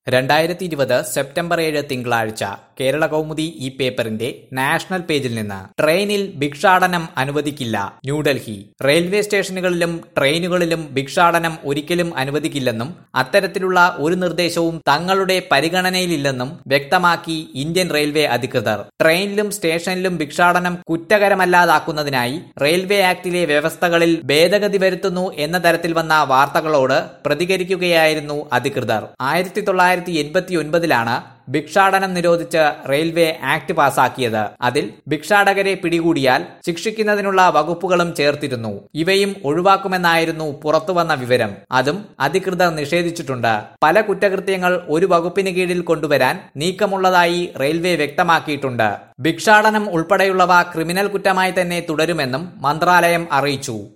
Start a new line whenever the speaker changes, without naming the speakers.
രണ്ടായിരത്തി ഇരുപത് സെപ്റ്റംബർ ഏഴ് തിങ്കളാഴ്ച കേരള കൗമുദി ഈ പേപ്പറിന്റെ നാഷണൽ പേജിൽ നിന്ന് ട്രെയിനിൽ ഭിക്ഷാടനം അനുവദിക്കില്ല ന്യൂഡൽഹി റെയിൽവേ സ്റ്റേഷനുകളിലും ട്രെയിനുകളിലും ഭിക്ഷാടനം ഒരിക്കലും അനുവദിക്കില്ലെന്നും അത്തരത്തിലുള്ള ഒരു നിർദ്ദേശവും തങ്ങളുടെ പരിഗണനയിലില്ലെന്നും വ്യക്തമാക്കി ഇന്ത്യൻ റെയിൽവേ അധികൃതർ ട്രെയിനിലും സ്റ്റേഷനിലും ഭിക്ഷാടനം കുറ്റകരമല്ലാതാക്കുന്നതിനായി റെയിൽവേ ആക്ടിലെ വ്യവസ്ഥകളിൽ ഭേദഗതി വരുത്തുന്നു എന്ന തരത്തിൽ വന്ന വാർത്തകളോട് പ്രതികരിക്കുകയായിരുന്നു അധികൃതർ ആയിരത്തി തൊള്ളായിരത്തി എൺപത്തി ഒൻപതിലാണ് ഭിക്ഷാടനം നിരോധിച്ച് റെയിൽവേ ആക്ട് പാസാക്കിയത് അതിൽ ഭിക്ഷാടകരെ പിടികൂടിയാൽ ശിക്ഷിക്കുന്നതിനുള്ള വകുപ്പുകളും ചേർത്തിരുന്നു ഇവയും ഒഴിവാക്കുമെന്നായിരുന്നു പുറത്തുവന്ന വിവരം അതും അധികൃതർ നിഷേധിച്ചിട്ടുണ്ട് പല കുറ്റകൃത്യങ്ങൾ ഒരു വകുപ്പിന് കീഴിൽ കൊണ്ടുവരാൻ നീക്കമുള്ളതായി റെയിൽവേ വ്യക്തമാക്കിയിട്ടുണ്ട് ഭിക്ഷാടനം ഉൾപ്പെടെയുള്ളവ ക്രിമിനൽ കുറ്റമായി തന്നെ തുടരുമെന്നും മന്ത്രാലയം അറിയിച്ചു